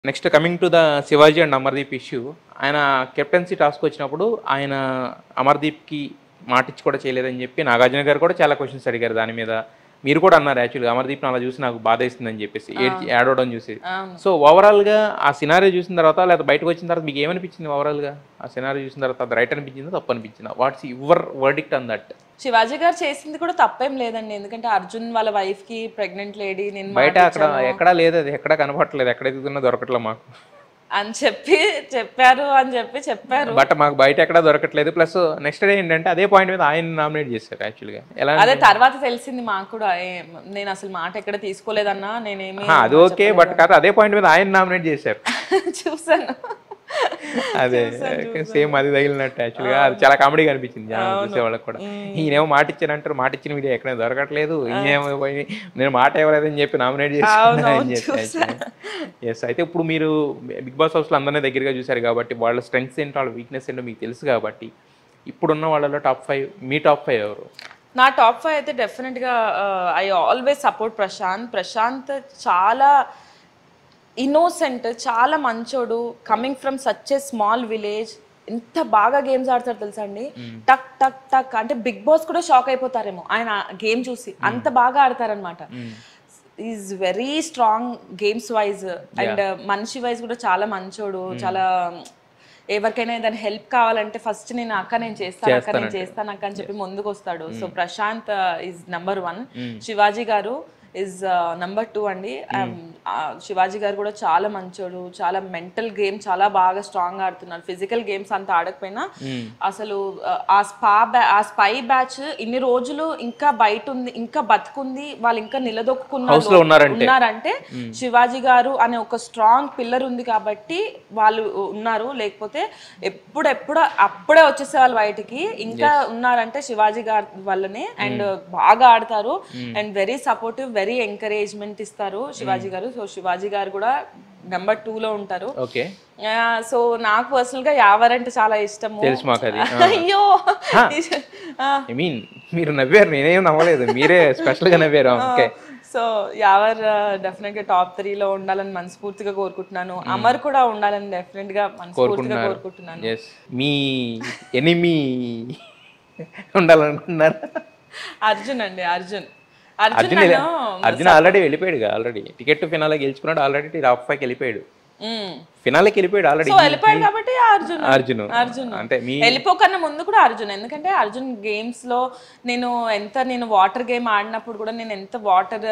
Next coming to the Shivaji and Amardeep issue ఆయన captaincy task వచ్చినప్పుడు ఆయన అమర్దీప్కి మాటిచ్చి కూడా చేయలేదని చెప్పి నాగార్జున గారు కూడా చాలా క్వశ్చన్స్ అడిగారు దాని మీద మీరు కూడా అన్నారు యాక్చువల్గా అమర్దీప్ని అలా చూసి నాకు బాధ వేస్తుందని చెప్పేసి ఏడ్చి ఏడవడం చూసి అవును సో ఓవరాల్గా ఆ సినారియో చూసిన తర్వాత లేదా బయటకు వచ్చిన తర్వాత మీకు ఏమనిపించింది ఓవరాల్గా ఆ సినారియో చూసిన తర్వాత అది రైట్ అనిపించిందా తప్పు అనిపించిందా what's your verdict on that Shivaji garu చేసింది కూడా తప్పేం లేదండి ఎందుకంటే అర్జున్ వాళ్ళ వైఫ్ కి ప్రెగ్నెంట్ లేడీ నేను బయట అక్కడ ఎక్కడా లేదు అది ఎక్కడా కనపడట్లేదు ఎక్కడ ఎదుగుతున్నా దొరకట్లేదు మాకు అని చెప్పి చెప్పారు అని చెప్పి చెప్పారు బట్ మాకు బయట ఎక్కడా దొరకట్లేదు ప్లస్ నెక్స్ట్ డే ఏంటంటే అదే పాయింట్ మీద ఆయన నామినేట్ చేశారు యాక్చువల్గా ఎలా అదే తర్వాత తెలిసింది మాకు కూడా ఏ- నేను అసలు మాట ఎక్కడ తీసుకోలేదన్నా నేనేమి ఆ, అది ఓకే బట్ కాదు అదే పాయింట్ మీద ఆయన నామినేట్ చేశారు చూసాను అదే సేమ్ అది తగిలినట్టు యాక్చువల్గా అది చాలా కామెడీగా అనిపించింది జనాలు చూసే వాళ్ళకి కూడా ఈయనేమో మాట ఇచ్చానంటారు మాట ఇచ్చిన వీడియో ఎక్కడ దొరకట్లేదు ఈయనేమో పోయి నేను మాట ఇవ్వలేదని చెప్పి నామినేట్ చేసి ఎస్ అయితే ఇప్పుడు మీరు బిగ్ బాస్ హౌస్లో అందరినీ దగ్గరగా చూశారు కాబట్టి వాళ్ళ స్ట్రెంగ్స్ ఏంటో వాళ్ళ వీక్నెస్ ఏంటో మీకు తెలుసు కాబట్టి ఇప్పుడున్న వాళ్ళలో టాప్ ఫైవ్ మీ టాప్ ఫైవ్ ఎవరు నా టాప్ ఫైవ్ అయితే డెఫినెట్గా I always support Prashanth Prashanth చాలా ఇన్నోసెంట్ చాలా మంచోడు coming from such a small village ఎంత బాగా గేమ్స్ ఆడతారు తెలుసా అండి టక్ టక్ టక్ అంటే బిగ్ బాస్ కూడా షాక్ అయిపోతారేమో ఆయన గేమ్ చూసి అంత బాగా ఆడతారనమాట is very strong games wise and మనిషి వైజ్ కూడా చాలా మంచోడు చాలా ఎవరికైనా ఏదైనా హెల్ప్ కావాలంటే ఫస్ట్ నేను అక్క నేను చేస్తాను అక్క నేను చేస్తాను అక్క అని చెప్పి ముందుకు వస్తాడు so Prashanth is number one Shivaji garu is number two అండి Um, ఆ, శివాజీ గారు కూడా చాలా మంచోడు చాలా మెంటల్ గేమ్ చాలా బాగా స్ట్రాంగ్ ఆడుతున్నారు ఫిజికల్ గేమ్స్ అంత ఆడకపోయినా అసలు ఆ, ఆ స్పా బ్యా ఆ స్పై బ్యాచ్ ఇన్ని రోజులు ఇంకా బయట ఉంది ఇంకా బతుకుంది వాళ్ళు ఇంకా నిలదొక్కున్నారు House లో ఉన్నారంటే. ఉన్నారంటే శివాజీ గారు అనే ఒక స్ట్రాంగ్ పిల్లర్ ఉంది కాబట్టి వాళ్ళు ఉన్నారు లేకపోతే ఎప్పుడెప్పుడు అప్పుడే వచ్చేసే వాళ్ళు బయటికి ఇంకా ఉన్నారంటే శివాజీ గారి వల్లనే అండ్ బాగా ఆడతారు and very supportive very encouragement ఇస్తారు శివాజీ గారు సో శివాజీ గారు కూడా నెంబర్ టూ లో ఉంటారు ఓకే సో నాకు పర్సనల్ గా యావర్ అంటే చాలా ఇష్టము తెలుసు మాకు అది అయ్యో ఆ, ఐ మీన్ మీరు నవ్వారు నేనేం నవ్వలేదు మీరే స్పెషల్గా నవ్వారు ఓకే సో యావర్ డెఫినెట్ గా టాప్ త్రీ లో ఉండాలని మనస్ఫూర్తిగా కోరుకుంటున్నాను అమర్ కూడా ఉండాలని డెఫినెట్ గా మనస్ఫూర్తిగా కోరుకుంటున్నాను ఎస్ మీ ఎనిమి ఉండాలనుకున్నారు అర్జున్ అండి అర్జున్ అర్జున్ అర్జున్ నన్ను అర్జున్ ఆల్రెడీ వెళ్ళిపోయాడు ఆల్రెడీ టికెట్ ఫినాలే గెలుచుకున్నాడు ఆల్రెడీ టాప్ ఫైవ్కి వెళ్ళిపోయాడు మ్మ్. ఫినాలేకి వెళ్ళిపోయాడు ఆల్రెడీ సో వెళ్ళిపోయాడు కాబట్టి అర్జున్ అర్జున్ అర్జున్ అంటే మీ వెళ్ళిపోకన్నా ముందు కూడా అర్జున్ ఎందుకంటే అర్జున్ గేమ్స్ లో నేను ఎంత నేను వాటర్ గేమ్ ఆడినప్పుడు కూడా నేను ఎంత వాటర్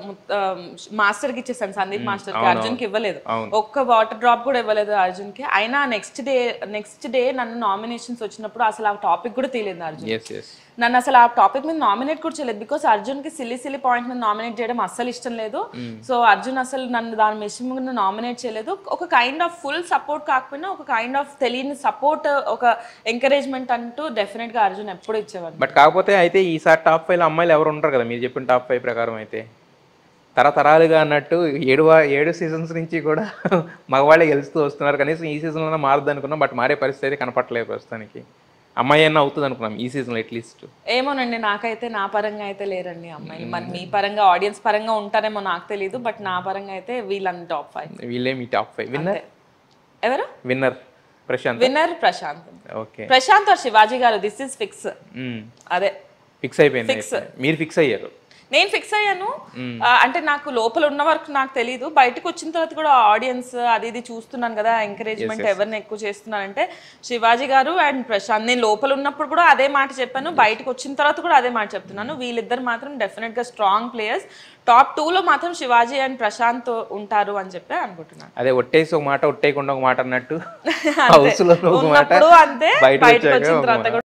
మాస్టర్ కి ఇచ్చేసాను సందీప్ మాస్టర్ కి అర్జున్ కి ఇవ్వలేదు అవును. ఒక్క వాటర్ డ్రాప్ కూడా ఇవ్వలేదు అర్జున్ కి అయినా నెక్స్ట్ డే నెక్స్ట్ డే నన్ను నామినేషన్స్ వచ్చినప్పుడు అసలు ఆ టాపిక్ కూడా తీయలేదు అర్జున్ ఎస్ ఎస్ నన్ను అసలు ఆ టాపిక్ మీద నామినేట్ కూడా చేయలేదు బికాస్ అర్జున్ కి సిల్లి సిల్లి పాయింట్ మీద నామినేట్ చేయడం అస్సలు ఇష్టం లేదు సో అర్జున్ అసలు నన్ను దాని విషయం మీద నామినేట్ చేయలేదు ఒక కైండ్ ఆఫ్ ఫుల్ సపోర్ట్ కాకపోయినా ఒక కైండ్ ఆఫ్ తెలియని సపోర్ట్ ఒక ఎంకరేజ్మెంట్ అంటూ డెఫినెట్ గా అర్జున్ ఎప్పుడు ఇచ్చేవాడు బట్ కాకపోతే అయితే ఈసారి టాప్ ఫైవ్ అమ్మాయిలు ఎవరు ఉంటారు కదా మీరు చెప్పిన టాప్ ఫైవ్ ప్రకారం అయితే తరతరాలుగా అన్నట్టు ఏడు వా- ఏడు సీజన్స్ నుంచి కూడా మగవాళ్ళే గెలుస్తూ వస్తున్నారు కనీసం ఈ సీజన్లో మారదు అనుకున్నాం బట్ మారే పరిస్థితి అయితే కనపట్లేదు ప్రస్తుతానికి అమ్మాయి అన్న అవుతుంది అనుకున్నాం ఈ సీజన్లో అట్లీస్ట్ ఏమోనండి నాకైతే నా పరంగా అయితే లేరండి అమ్మాయిలు మరి మీ పరంగా ఆడియన్స్ పరంగా ఉంటారేమో నాకు తెలియదు బట్ నా పరంగా అయితే వీళ్ళని టాప్ ఫైవ్ వీళ్ళే మీ టాప్ ఫైవ్ విన్నర్ ఎవరు winner Prashanth winner Prashanth okay Prashanth or Shivaji garu this is fix అదే ఫిక్స్ అయిపోయింది అయితే. మీరు ఫిక్స్ అయ్యారు నేను ఫిక్స్ అయ్యాను ఆ, అంటే నాకు లోపల ఉన్న వరకు నాకు తెలియదు బయటకు వచ్చిన తర్వాత కూడా ఆడియన్స్ అది ఇది చూస్తున్నాను కదా ఎంకరేజ్మెంట్ ఎవరిని ఎక్కువ చేస్తున్నారంటే శివాజీ గారు అండ్ ప్రశాంత్ నేను లోపల ఉన్నప్పుడు కూడా అదే మాట చెప్పాను బయటకు వచ్చిన తర్వాత కూడా అదే మాట చెప్తున్నాను వీళ్ళిద్దరు మాత్రం డెఫినెట్ గా స్ట్రాంగ్ ప్లేయర్స్ టాప్ టూ లో మాత్రం శివాజీ అండ్ ప్రశాంత్ ఉంటారు అని చెప్పి అనుకుంటున్నాను అదే ఒట్టేసి ఒక మాట ఒట్టేయకుండా ఒక మాట అన్నట్టు హౌస్ లో ఒక మాట ఉన్నప్పుడు అంతే బయట బయటకు వచ్చాక వచ్చిన ఒక తర్వాత మాట. కూడా